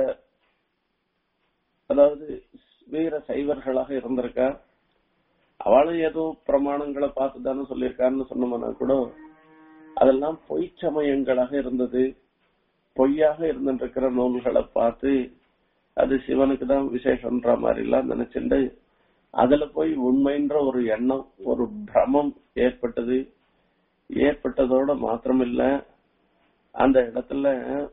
அதாவது வீர சைவர்களாக இருந்திருக்கா அவளும் ஏதோ பிரமாணங்களை பார்த்து தானே சொல்லியிருக்கான்னு சொன்னோம்னா கூட அதெல்லாம் பொய் சமயங்களாக இருந்தது பொய்யாக இருந்திருக்கிற நூல்களை பார்த்து அது சிவனுக்கு தான் விசேஷன்ற மாதிரி எல்லாம் நினைச்சுண்டு அதுல போய் உண்மைன்ற ஒரு எண்ணம் ஒரு பிரமம் ஏற்பட்டது ஏற்பட்டதோட மாத்திரமில்ல அந்த இடத்துல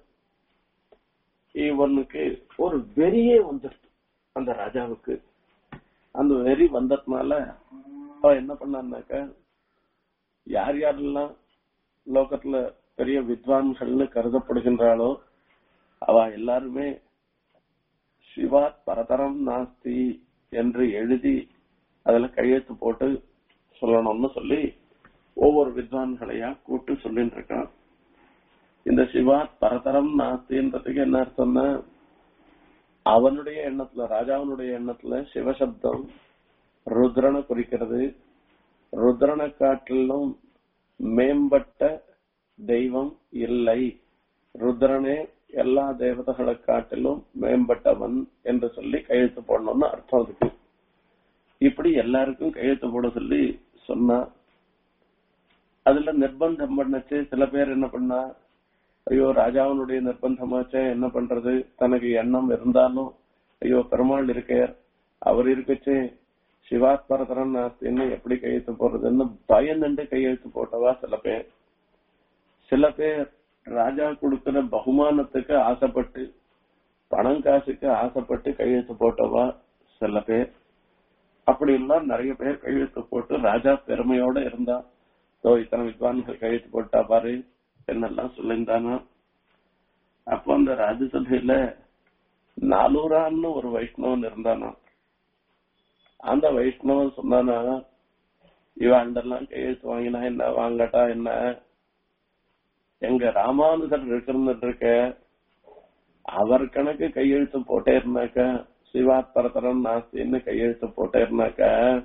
இவனுக்கு ஒரு வெறியே வந்துடுது அந்த ராஜாவுக்கு அந்த வெறி வந்ததுனால அவ என்ன பண்ணான்னாக்க யார் யாரெல்லாம் லோகத்துல பெரிய வித்வான்கள்னு கருதப்படுகின்றாளோ அவ எல்லாருமே சிவாத் பரதரம் நாஸ்தி என்று எழுதி அதுல கையெழுத்து போட்டு சொல்லணும்னு சொல்லி ஒவ்வொரு வித்வான்களையா கூட்டு சொல்லிட்டு இருக்கான் இந்த சிவா பரதரம் நாஸ்தின்றதுக்கு என்ன அர்த்தம்னா அவனுடைய எண்ணத்துல ராஜாவனுடைய எண்ணத்துல சிவசப்தம் ருத்ரனை குறிக்கிறது ருத்ரனை காட்டிலும் மேம்பட்ட தெய்வம் இல்லை ருத்ரனே எல்லா தேவதைகளை காட்டிலும் மேம்பட்டவன் என்று சொல்லி கையெழுத்து போடணும்னு அர்த்தம் அதுக்கு இப்படி எல்லாருக்கும் கையெழுத்து போட சொல்லி சொன்னா அதுல நிர்பந்தம் பண்ணச்சு சில பேர் என்ன பண்ணா ஐயோ ராஜாவினுடைய நிர்பந்தமாச்சே என்ன பண்றது தனக்கு எண்ணம் இருந்தாலும் ஐயோ பெருமாள் இருக்கார் அவர் இருக்கச்சே சிவாத்பரதரன் நாஸ்தின்னு எப்படி கையெழுத்து போடுறதுன்னு பயந்துண்டு கையெழுத்து போட்டவா சில பேர் சில பேர் ராஜா கொடுக்கிற பகுமானத்துக்கு ஆசைப்பட்டு பணம் காசுக்கு ஆசைப்பட்டு கையெழுத்து போட்டவா சில பேர் அப்படி எல்லாம் நிறைய பேர் கையெழுத்து போட்டு ராஜா பெருமையோட இருந்தா தோ இத்தனை வித்வான்கள் கையெழுத்து போட்டா பாரு என்னெல்லாம் சொல்லியிருந்தானா அப்போ அந்த ராஜ்யசபையில நாலூரான்னு ஒரு வைஷ்ணவன் இருந்தானா அந்த வைஷ்ணவன் சொன்னானா இவாண்டெல்லாம் கையெழுத்து வாங்கினா என்ன வாங்கட்டா என்ன எங்க ராமானுஜர் இருக்கிறது இருக்க அவர் கணக்கு கையெழுத்து போட்டே இருந்தாக்க சிவாத் பரதரன் நாஸ்தின்னு கையெழுத்து போட்டே இருந்தாக்க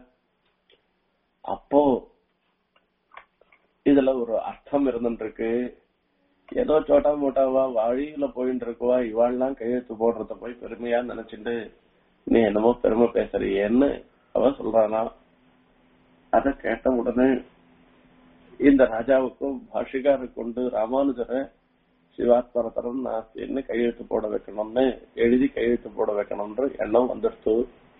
அப்போ இதுல ஒரு அர்த்தம் இருந்துருக்கு ஏதோ சோட்டா மோட்டாவா வழியில போயிட்டு இருக்குவா இவாள்லாம் கையெழுத்து போடுறத போய் பெருமையா நினைச்சிட்டு நீ என்னமோ பெருமை பேசுறியேன்னு அவ சொல்றானா அத கேட்ட உடனே இந்த ராஜாவுக்கும் பாஷிகாரை கொண்டு ராமானுஜரை சிவாத்மரத்தரம் நாஸ்தின்னு கையெழுத்து போட வைக்கணும்னு எழுதி கையெழுத்து போட வைக்கணும்ன்ற எண்ணம் வந்துடுச்சு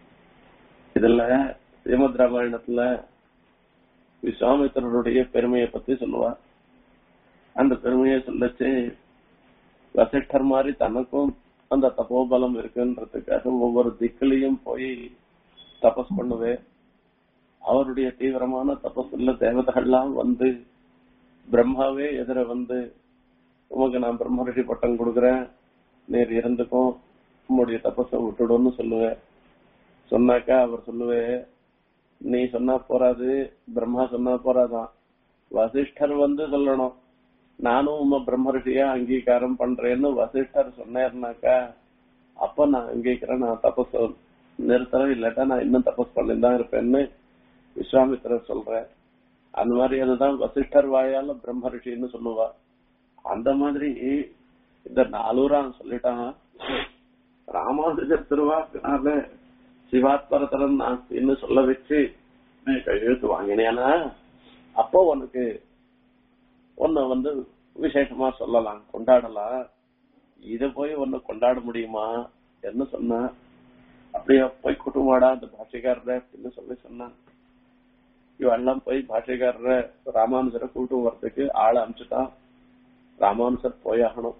இதுல ஸ்ரீமத் ராமாயணத்துல விஸ்வாமித்திரருடைய பெருமையை பத்தி சொல்லுவா அந்த பெருமையை சொல்லச்சு வசிஷ்டர் மாதிரி தனக்கும் அந்த தபோபலம் இருக்குன்றதுக்காக ஒவ்வொரு திக்கிலையும் போய் தபஸ் பண்ணுவேன் அவருடைய தீவிரமான தபஸ்ல தேவதைகள்லாம் வந்து பிரம்மாவே எதிர வந்து உமக்கு நான் பிரம்மரிஷி பட்டம் கொடுக்குறேன் நீர் இருந்துக்கும் உம்முடைய தபஸை விட்டுடும்னு சொல்லுவேன் சொன்னாக்கா அவர் சொல்லுவே நீ சொன்னா போறாது பிரம்மா சொன்னா போறாதான் வசிஷ்டர் வந்து சொல்லணும் நானும் உம பிரம்மரிஷியா அங்கீகாரம் பண்றேன்னு வசிஷ்டர் சொன்னேர்னாக்கா அப்ப நான் அங்கீகாரம் நான் தபஸ் நிறுத்தறேன் இல்லாட்டா நான் இன்னும் தபஸ் பண்ணிட்டு தான் இருப்பேன்னு விஸ்வாமித்திரர் சொல்றேன் அந்த மாதிரி அதுதான் வசிஷ்டர் வாயால பிரம்மரிஷின்னு சொல்லுவா அந்த மாதிரி இந்த நாலூரான் சொல்லிட்டான் ராமானுஜர் திருவாக்குனால சிவாத்பரத்தரன் நாஸ்தின்னு சொல்ல வச்சு நீ கையெழுத்து வாங்கினேனா அப்போ உனக்கு உன்னை வந்து விசேஷமா சொல்லலாம் கொண்டாடலாம் இத போய் ஒன்னு கொண்டாட முடியுமா என்ன சொன்ன அப்படியே போய் குட்டுமாடா அந்த பாஷைக்காரர அப்படின்னு சொல்லி சொன்னான் இவெல்லாம் போய் பாஷைக்காரர ராமானுஜரை கூட்டம் வர்றதுக்கு ஆளை அனுப்பிச்சுட்டான் ராமானுஜர் போயாகணும்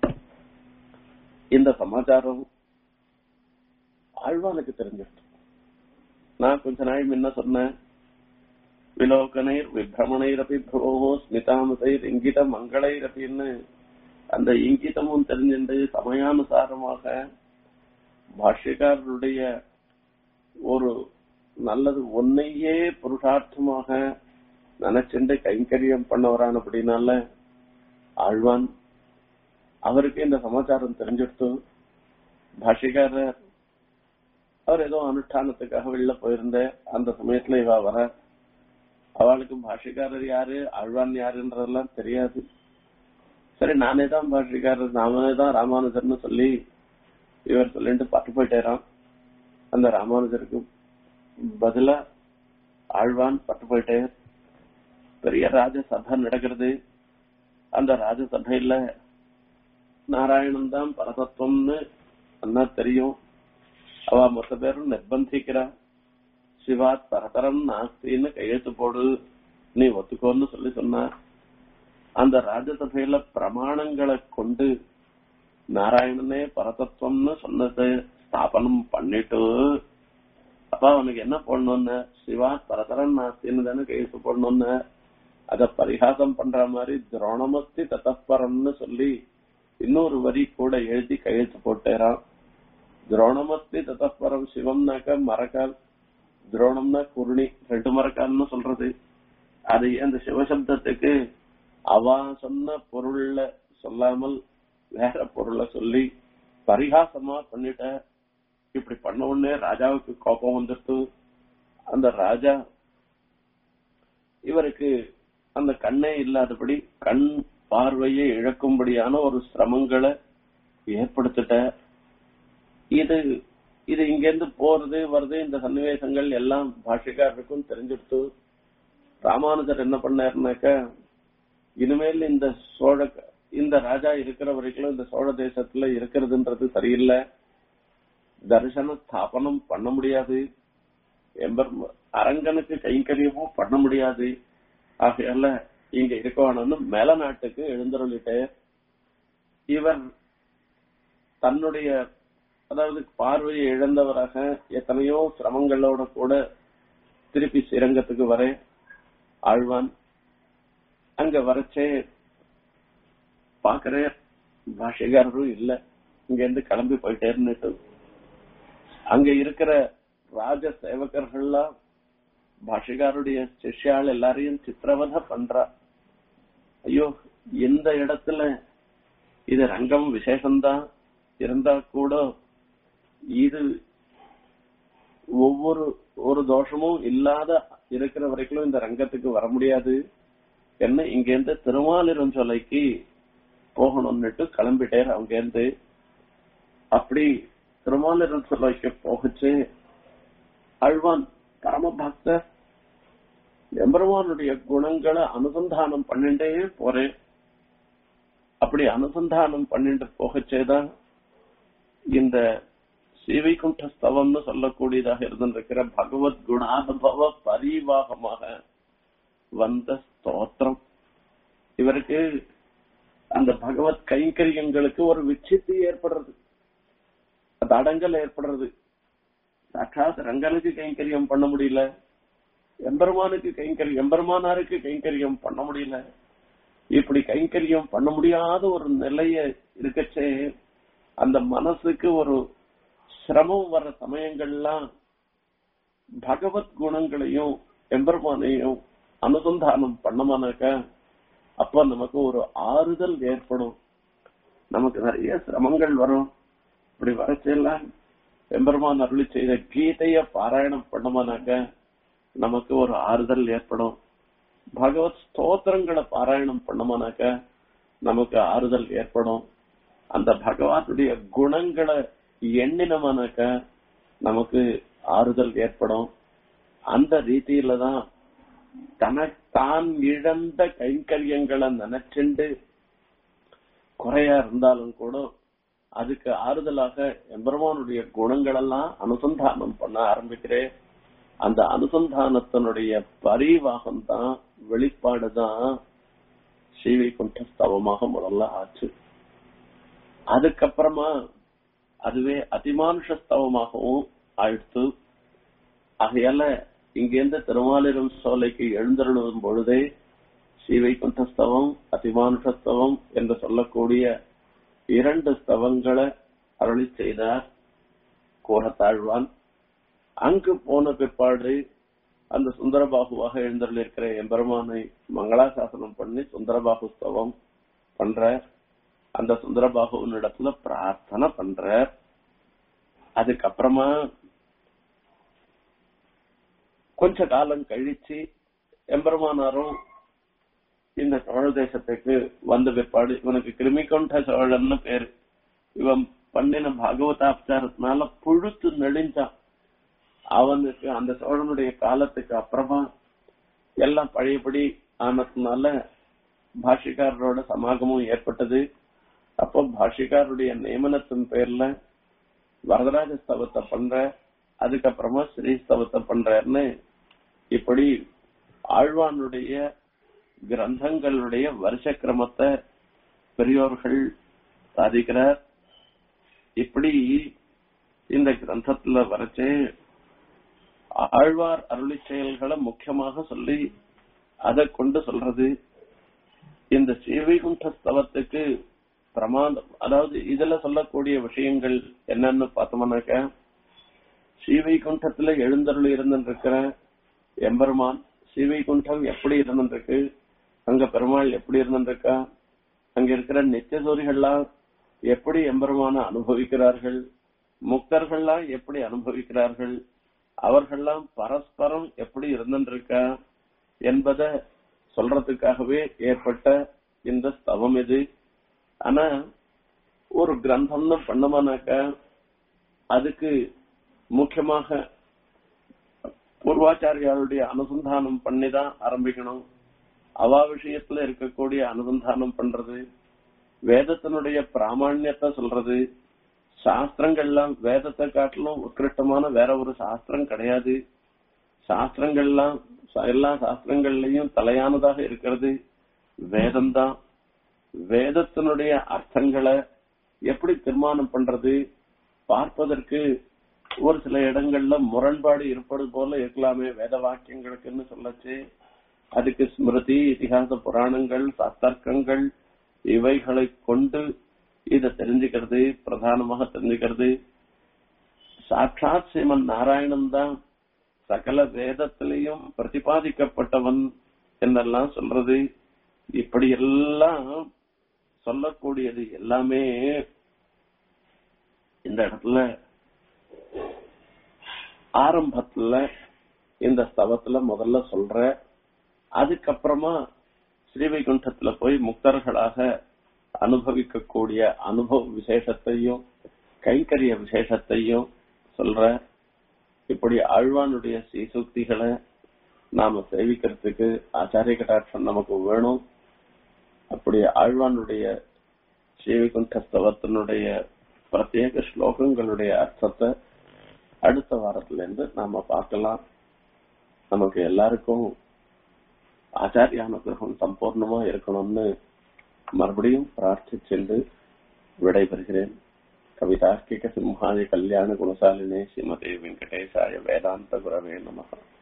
இந்த சமாச்சாரம் ஆழ்வானுக்கு தெரிஞ்சிருச்சு நான் கொஞ்ச நாள் முன்ன சொன்னேன் விலோகனைர் விபிரமணைரபி பிரபோ ஸ்மிதாமதைர் இங்கித மங்களைரபின்னு அந்த இங்கிதமும் தெரிஞ்சுண்டு சமயானுசாரமாக பாஷ்யக்காரருடைய ஒரு நல்லது ஒன்னையே புருஷார்த்தமாக நினைச்சுண்டு கைங்கரியம் பண்ணவரான் அப்படின்னால ஆழ்வான் அவருக்கு இந்த சமாச்சாரம் தெரிஞ்சிடுத்து பாஷிகாரர் அவர் ஏதோ அனுஷ்டானத்துக்காக வெளில போயிருந்த அந்த சமயத்துல இவ வர அவளுக்கு பாஷிகாரர் யாரு ஆழ்வான் யாருன்றதெல்லாம் தெரியாது சரி நானே தான் பாஷிகாரர் நாமனே தான் ராமானுஜர்னு சொல்லி இவர் சொல்லிட்டு பட்டு போயிட்டாராம் அந்த ராமானுஜருக்கு பதிலா ஆழ்வான் பட்டு போயிட்டார் பெரிய ராஜசபை நடக்கிறது அந்த ராஜசபையில நாராயணன் தான் பரதத்துவம்னு அண்ணா தெரியும் அவ மொத்த பேரும் நிர்பந்திக்கிறா சிவாத் பரதரம் நாஸ்தின்னு கையெழுத்து போடு நீ ஒத்துக்கோன்னு சொல்லி சொன்னா அந்த ராஜசபையில பிரமாணங்களை கொண்டு நாராயணனே பரதத்துவம்னு சொன்னது ஸ்தாபனம் பண்ணிட்டு அப்ப அவனுக்கு என்ன பண்ணணும்னு சிவா பரதரன் நாஸ்தின்னு தானே கையெழுத்து போடணும்னு அத பரிகாசம் பண்ற மாதிரி துரோணமஸ்தி தத்தப்பரம்னு சொல்லி இன்னொரு வரி கூட எழுதி கையெழுத்து போட்டேறான் துரோணமஸ்தி தத்தப்பரம் சிவம்னாக்க மரக்கால் துரோணம்னா குருணி ரெண்டு மரக்கால்னு சொல்றது அது அந்த சிவசப்தத்துக்கு அவ சொன்ன பொருள்ல சொல்லாமல் வேற பொருளை சொல்லி பரிகாசமா பண்ணிட்ட இப்படி பண்ண உடனே ராஜாவுக்கு கோபம் வந்துட்டு அந்த ராஜா இவருக்கு அந்த கண்ணே இல்லாதபடி கண் பார்வையை இழக்கும்படியான ஒரு சிரமங்களை ஏற்படுத்திட்ட இது இது இங்கிருந்து போறது வருது இந்த சன்னிவேசங்கள் எல்லாம் பாஷிக்காரருக்கும் தெரிஞ்சிடுத்து ராமானுஜர் என்ன பண்ணாருனாக்க இனிமேல் இந்த சோழ இந்த ராஜா இருக்கிற வரைக்கும் இந்த சோழ தேசத்துல இருக்கிறதுன்றது சரியில்லை தரிசன ஸ்தாபனம் பண்ண முடியாது எம்பர் அரங்கனுக்கு கைங்கரியமும் பண்ண முடியாது ஆகையால இங்க இருக்கவானு மேல நாட்டுக்கு எழுந்தருளிட்டு இவர் தன்னுடைய அதாவது பார்வையை இழந்தவராக எத்தனையோ சிரமங்களோட கூட திருப்பி ஸ்ரீரங்கத்துக்கு வர ஆழ்வான் அங்க வரச்சே பாக்குற பாஷைக்காரரும் இல்ல இங்க இருந்து கிளம்பி போயிட்டேன்னுட்டு அங்க இருக்கிற ராஜ சேவகர்கள்லாம் பாஷைக்காருடைய சிஷ்யாள் எல்லாரையும் சித்திரவதை பண்றா ஐயோ இந்த இடத்துல இது ரங்கம் விசேஷம்தான் இருந்தா கூட இது ஒவ்வொரு ஒரு தோஷமும் இல்லாத இருக்கிற வரைக்கும் இந்த ரங்கத்துக்கு வர முடியாது என்ன இங்க இருந்து திருமாலிரம் சொலைக்கு போகணும்னுட்டு கிளம்பிட்டேர் அவங்க இருந்து அப்படி திருமாலிரம் சொலைக்கு போகச்சு அழ்வான் பரம பக்தர் எம்பெருமானுடைய குணங்களை அனுசந்தானம் பண்ணிட்டே போறேன் அப்படி அனுசந்தானம் பண்ணிட்டு போகச்சேதான் இந்த ஸ்ரீவைகுண்ட ஸ்தவம்னு சொல்லக்கூடியதாக இருந்திருக்கிற பகவத் குணானுபவ பரிவாகமாக வந்த ஸ்தோத்திரம் இவருக்கு அந்த பகவத் கைங்கரியங்களுக்கு ஒரு விச்சித்து ஏற்படுறது அது அடங்கல் ஏற்படுறது சாட்சாத் ரங்கனுக்கு கைங்கரியம் பண்ண முடியல எம்பெருமானுக்கு கைங்கரியம் எம்பெருமானாருக்கு கைங்கரியம் பண்ண முடியல இப்படி கைங்கரியம் பண்ண முடியாத ஒரு நிலைய இருக்கச்சே அந்த மனசுக்கு ஒரு சிரமம் வர்ற சமயங்கள்லாம் பகவத் குணங்களையும் எம்பெருமானையும் அனுசந்தானம் பண்ணமானாக்க அப்ப நமக்கு ஒரு ஆறுதல் ஏற்படும் நமக்கு நிறைய சிரமங்கள் வரும் இப்படி வரச்செல்லாம் எம்பெருமான் அருளி செய்த கீதைய பாராயணம் பண்ணமானாக்க நமக்கு ஒரு ஆறுதல் ஏற்படும் பகவத் ஸ்தோத்திரங்களை பாராயணம் பண்ணமானாக்க நமக்கு ஆறுதல் ஏற்படும் அந்த பகவானுடைய குணங்களை எண்ணினமானாக்க நமக்கு ஆறுதல் ஏற்படும் அந்த ரீதியில தான் தனத்தான் இழந்த கைங்கரியங்களை நினைச்சுண்டு குறையா இருந்தாலும் கூட அதுக்கு ஆறுதலாக எம்பெருமானுடைய குணங்கள் எல்லாம் அனுசந்தானம் பண்ண ஆரம்பிக்கிறேன் அந்த அனுசந்தானத்தினுடைய பரிவாகம் தான் வெளிப்பாடு தான் ஸ்ரீவைகுண்ட ஸ்தவமாக முதல்ல ஆச்சு அதுக்கப்புறமா அதுவே அதிமானுஷ ஸ்தவமாகவும் ஆயிடுத்து ஆகையால இங்கேருந்து திருமாலிரும் சோலைக்கு எழுந்தருளும் பொழுதே ஸ்ரீவைகுண்ட ஸ்தவம் அதிமானுஷ ஸ்தவம் என்று சொல்லக்கூடிய இரண்டு ஸ்தவங்களை அருளி செய்தார் கோரத்தாழ்வான் அங்கு போன பிற்பாடு அந்த சுந்தரபாகுவாக எழுந்தருள் இருக்கிற எம்பெருமானை மங்களாசாசனம் பண்ணி சுந்தரபாகு ஸ்தவம் பண்ற அந்த சுந்தரபாகுவின் இடத்துல பிரார்த்தனை பண்ற அதுக்கப்புறமா கொஞ்ச காலம் கழிச்சு எம்பெருமானாரும் இந்த சோழ தேசத்துக்கு வந்த பிற்பாடு இவனுக்கு கிருமிகொண்ட சோழன்னு பேரு இவன் பண்ணின பாகவதாப்சாரத்தினால புழுத்து நெளிஞ்சான் அவனுக்கு அந்த சோழனுடைய காலத்துக்கு அப்புறமா எல்லாம் பழையபடி ஆனதுனால பாஷிகாரரோட சமாகமும் ஏற்பட்டது அப்போ பாஷிகாருடைய நியமனத்தின் பேர்ல வரதராஜ ஸ்தவத்தை பண்ற அதுக்கப்புறமா ஸ்ரீ ஸ்தவத்தை பண்றன்னு இப்படி ஆழ்வானுடைய கிரந்தங்களுடைய வருஷ கிரமத்தை பெரியோர்கள் சாதிக்கிறார் இப்படி இந்த கிரந்தத்துல வரைச்சு ஆழ்வார் அருளி செயல்களை முக்கியமாக சொல்லி அதை கொண்டு சொல்றது இந்த ஸ்ரீவைகுண்ட ஸ்தவத்துக்கு பிரமாதம் அதாவது இதுல சொல்லக்கூடிய விஷயங்கள் என்னன்னு பார்த்தோம்னாக்க ஸ்ரீவைகுண்டத்துல எழுந்தருள் இருந்திருக்கிற எம்பெருமான் ஸ்ரீவைகுண்டம் எப்படி இருந்திருக்கு அங்க பெருமாள் எப்படி இருந்திருக்கா அங்க இருக்கிற நித்தியசூரிகள்லாம் எப்படி எம்பெருமான அனுபவிக்கிறார்கள் முக்தர்கள்லாம் எப்படி அனுபவிக்கிறார்கள் அவர்கள்லாம் பரஸ்பரம் எப்படி இருந்திருக்கா என்பதை சொல்றதுக்காகவே ஏற்பட்ட இந்த ஸ்தவம் இது ஆனா ஒரு கிரந்தம்னு பண்ணமானாக்க அதுக்கு முக்கியமாக பூர்வாச்சாரியாளுடைய அனுசந்தானம் பண்ணிதான் ஆரம்பிக்கணும் அவா விஷயத்துல இருக்கக்கூடிய அனுசந்தானம் பண்றது வேதத்தினுடைய பிராமணியத்தை சொல்றது சாஸ்திரங்கள்லாம் வேதத்தை காட்டிலும் உத்கிருஷ்டமான வேற ஒரு சாஸ்திரம் கிடையாது சாஸ்திரங்கள்லாம் எல்லா சாஸ்திரங்கள்லயும் தலையானதாக இருக்கிறது வேதம்தான் வேதத்தினுடைய அர்த்தங்களை எப்படி தீர்மானம் பண்றது பார்ப்பதற்கு ஒரு சில இடங்கள்ல முரண்பாடு இருப்பது போல இருக்கலாமே வேத வாக்கியங்களுக்குன்னு சொல்லச்சு அதுக்கு ஸ்மிருதி இதிகாச புராணங்கள் சாஸ்திரங்கள் இவைகளை கொண்டு இத தெரிஞ்சுக்கிறது பிரதானமாக தெரிஞ்சுக்கிறது சாட்சாத் ஸ்ரீமன் நாராயணன் தான் சகல வேதத்திலையும் பிரதிபாதிக்கப்பட்டவன் என்னெல்லாம் சொல்றது இப்படி எல்லாம் சொல்லக்கூடியது எல்லாமே இந்த இடத்துல ஆரம்பத்துல இந்த ஸ்தவத்துல முதல்ல சொல்ற அதுக்கப்புறமா ஸ்ரீவைகுண்டத்துல போய் முக்தர்களாக அனுபவிக்கக்கூடிய அனுபவ விசேஷத்தையும் கைங்கரிய விசேஷத்தையும் சொல்ற இப்படி ஆழ்வானுடைய சீசுக்திகளை நாம சேவிக்கிறதுக்கு ஆச்சாரிய கட்டாட்சம் நமக்கு வேணும் அப்படி ஆழ்வானுடைய ஸ்ரீவைகுண்ட ஸ்தவத்தினுடைய பிரத்யேக ஸ்லோகங்களுடைய அர்த்தத்தை அடுத்த வாரத்துல இருந்து நாம பார்க்கலாம் நமக்கு எல்லாருக்கும் ஆச்சாரிய அனுகிரகம் சம்பூர்ணமா இருக்கணும்னு மறுபடியும் பிரார்த்திச்சென்று விடைபெறுகிறேன் கவிதார்க்கிக சிம்ஹாதி கல்யாண குணசாலினே ஸ்ரீமதே வெங்கடேசாய வேதாந்த குரவே நமகா